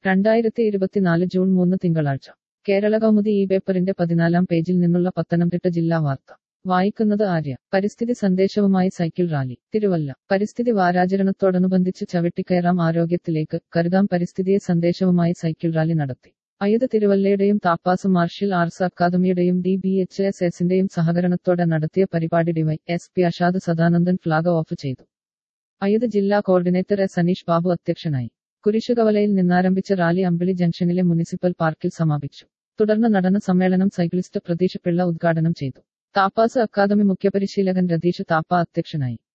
രണ്ടായിരത്തി ഇരുപത്തിനാല് ജൂൺ മൂന്ന് തിങ്കളാഴ്ച കേരള കൗമുദി ഈ പേപ്പറിന്റെ പതിനാലാം പേജിൽ നിന്നുള്ള പത്തനംതിട്ട ജില്ലാ വാർത്ത വായിക്കുന്നത് ആര്യ പരിസ്ഥിതി സന്ദേശവുമായി സൈക്കിൾ റാലി തിരുവല്ല പരിസ്ഥിതി വാരാചരണത്തോടനുബന്ധിച്ച് ചവിട്ടിക്കയറാം ആരോഗ്യത്തിലേക്ക് കരുതാം പരിസ്ഥിതിയെ സന്ദേശവുമായി സൈക്കിൾ റാലി നടത്തി അയുധ തിരുവല്ലയുടെയും താപ്പാസ് മാർഷ്യൽ ആർട്സ് അക്കാദമിയുടെയും ഡി ബി എച്ച് എസ് എസിന്റെയും സഹകരണത്തോടെ നടത്തിയ പരിപാടി D Y S P Ashad Sadanandan flag off ചെയ്തു അയുധ ജില്ലാ കോർഡിനേറ്റർ എസ് അനീഷ് ബാബു അധ്യക്ഷനായി കുരിശുകവലയിൽ നിന്നാരംഭിച്ച റാലി അമ്പിളി ജംഗ്ഷനിലെ മുനിസിപ്പൽ പാർക്കിൽ സമാപിച്ചു തുടർന്ന് നടന്ന സമ്മേളനം സൈക്ലിസ്റ്റ് പ്രതീഷ് പിള്ള ഉദ്ഘാടനം ചെയ്തു താപ്പാസ് അക്കാദമി മുഖ്യപരിശീലകൻ രതീഷ് താപ്പ അധ്യക്ഷനായി